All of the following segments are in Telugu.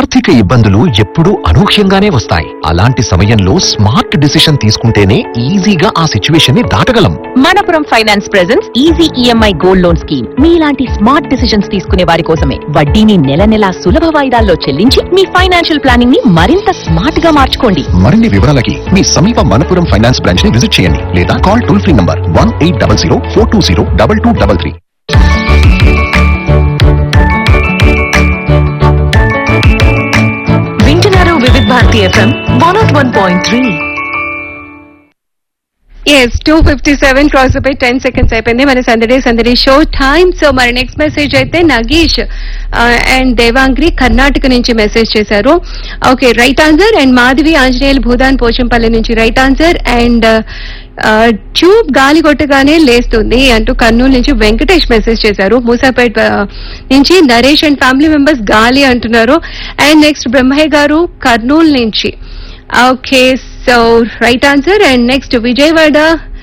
ఆర్థిక ఇబ్బందులు ఎప్పుడూ అనూహ్యంగానే వస్తాయి అలాంటి సమయంలో స్మార్ట్ డిసిషన్ తీసుకుంటేనే ఈజీగా ఆ సిచ్యువేషన్ ని దాటగలం Manappuram finance presents easy EMI gold loan scheme మీలాంటి స్మార్ట్ డిసిషన్స్ తీసుకునే వారి కోసమే వడ్డీని నెల నెలా సులభ వాయిదాల్లో చెల్లించి మీ ఫైనాన్షియల్ ప్లానింగ్ ని మరింత స్మార్ట్ గా మార్చుకోండి మరిన్ని వివరాలకి మీ సమీప మనపురం ఫైనాన్స్ బ్రాంచ్ ని విజిట్ చేయండి లేదా call toll free number one eight double zero four two zero double two double three వింటున్నారు Vividh Bharati FM one nought one point three yes two fifty seven cross అయిపోయి టెన్ సెకండ్స్ అయిపోయింది మన సందడి సందడి షో టైమ్ సో మరి నెక్స్ట్ మెసేజ్ అయితే నగేష్ అండ్ దేవాంగ్రి కర్ణాటక నుంచి మెసేజ్ చేశారు okay right answer and Madhavi Anjaneyulu Bhoodan Pochampally నుంచి రైట్ ఆన్సర్ అండ్ ట్యూబ్ గాలి కొట్టగానే లేస్తుంది అంటూ కర్నూలు నుంచి వెంకటేష్ మెసేజ్ చేశారు మూసాపేట్ ఆ, నుంచి నరేష్ అండ్ ఫ్యామిలీ మెంబర్స్ గాలి అంటున్నారు అండ్ నెక్స్ట్ బ్రహ్మయ్య గారు కర్నూలు నుంచి okay so right answer and next Vijayawada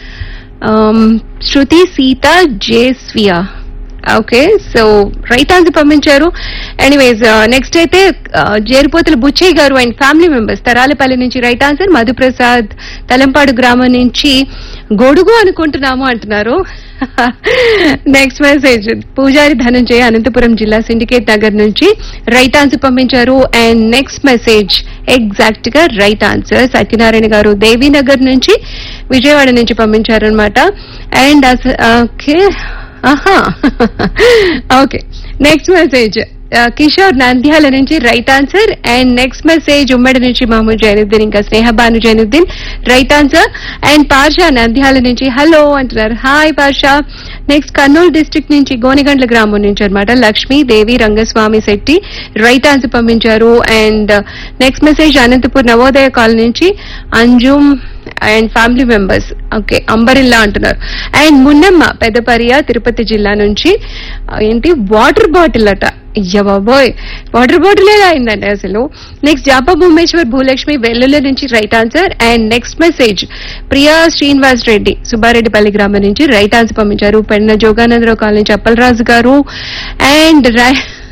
Shruti Seetha జేస్వియా ఓకే సో రైట్ ఆన్సర్ పంపించారు ఎనీవేస్ నెక్స్ట్ అయితే uh, Jeripothula Buchaiah garu and family members Taralapalli నుంచి రైట్ ఆన్సర్ మధుప్రసాద్ తలంపాడు గ్రామం నుంచి గొడుగు అనుకుంటున్నాము అంటున్నారు నెక్స్ట్ మెసేజ్ పూజారి ధనంజయ అనంతపురం జిల్లా సిండికేట్ నగర్ నుంచి రైట్ ఆన్సర్ పంపించారు అండ్ నెక్స్ట్ మెసేజ్ ఎగ్జాక్ట్ గా రైట్ ఆన్సర్ సత్యనారాయణ గారు దేవీనగర్ నుంచి విజయవాడ నుంచి పంపించారు అనమాట అండ్ ఓకే ఆహా okay next message Kishore Nandyal నుంచి right answer and next message ఉమ్మడి నుంచి మహమూద్ జైనుద్దీన్ ఇంకా Snehabanu Zainuddin right answer and Parsha Nandyal నుంచి హలో అంటున్నారు hi Parsha next Kurnool district నుంచి గోనిగండ్ల గ్రామం నుంచి అనమాట లక్ష్మీ దేవి రంగస్వామి శెట్టి రైట్ ఆన్సర్ పంపించారు and next message Anantapur Navodaya colony నుంచి Anjum and family members okay umbrella అంటున్నారు అండ్ మున్నమ్మ పెద్దపరియ తిరుపతి జిల్లా నుంచి ఆ, ఏంటి వాటర్ బాటిల్ అట అయ్య బాబోయ్ వాటర్ బాటిల్ ఎలా అయిందండి అసలు నెక్స్ట్ జాపా భూమేశ్వర్ భూలక్ష్మి వెల్లుల నుంచి right answer and next message Priya Srinivas Reddy Subbareddypalli గ్రామం నుంచి రైట్ ఆన్సర్ పంపించారు పెన్న జోగానందరావు కాలనీ చప్పలరాజు గారు అండ్ రై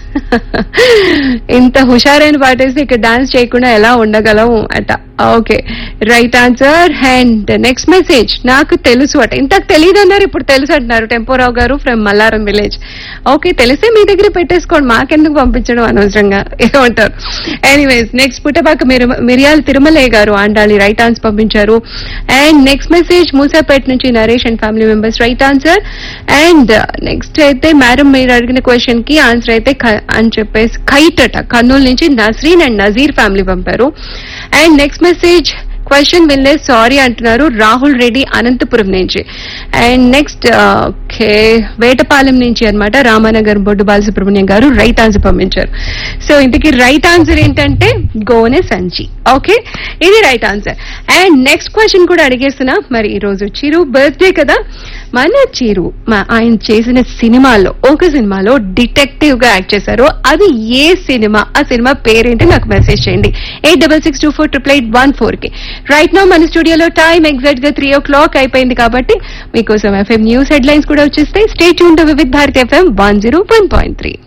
ఇంత హుషారైన పాటేసి ఇక్కడ డాన్స్ చేయకుండా ఎలా ఉండగలం అట okay right answer and next message నాకు తెలుసు అట ఇంతకు తెలియదు అన్నారు ఇప్పుడు తెలుసు అంటున్నారు టెంపోరావు గారు ఫ్రమ్ మల్లారం విలేజ్ ఓకే తెలిసే మీ దగ్గర పెట్టేసుకోండి మాకెందుకు పంపించడం అనవసరంగా ఏమంటారు ఎనీవేస్ నెక్స్ట్ పుట్టపాక మిరు- మిరియాల తిరుమలయ్య గారు ఆండాలి రైట్ ఆన్సర్ పంపించారు అండ్ నెక్స్ట్ మెసేజ్ మూసాపేట నుంచి Naresh and family members right answer and next అయితే మేడం మీరు అడిగిన క్వశ్చన్ కి ఆన్సర్ అయితే క- అని చెప్పేసి కైట్ అట కర్నూలు నుంచి నస్రీన్ అండ్ నజీర్ ఫ్యామిలీ పంపారు అండ్ నెక్స్ట్ మెసేజ్ క్వశ్చన్ వినలేదు సారీ అంటున్నారు రాహుల్ రెడ్డి అనంతపురం నుంచి అండ్ నెక్స్ట్ ఓకే వేటపాలెం నుంచి అన్నమాట రామానగర్ బొడ్డు బాలసుబ్రహ్మణ్యం గారు రైట్ ఆన్సర్ పంపించారు సో ఇంతకీ రైట్ ఆన్సర్ ఏంటంటే గోనె సంచి ఓకే ఇది right answer and next question కూడా అడిగేస్తున్నా మరి ఈ రోజు చిరు బర్త్డే కదా మన చిరు మా ఆయన చేసిన సినిమాలో ఒక సినిమాలో డిటెక్టివ్ గా యాక్ట్ చేశారు అది ఏ సినిమా ఆ సినిమా పేరేంటి నాకు మెసేజ్ చేయండి eight double six two four triple eight one four కి రైట్ నో మన స్టూడియోలో టైం ఎగ్జాక్ట్ గా త్రీ ఓ క్లాక్ అయిపోయింది కాబట్టి మీకోసం ఎఫ్ఎం న్యూస్ హెడ్ లైన్స్ కూడా వచ్చేస్తాయి stay tune to Vividh Bharati FM one zero one point three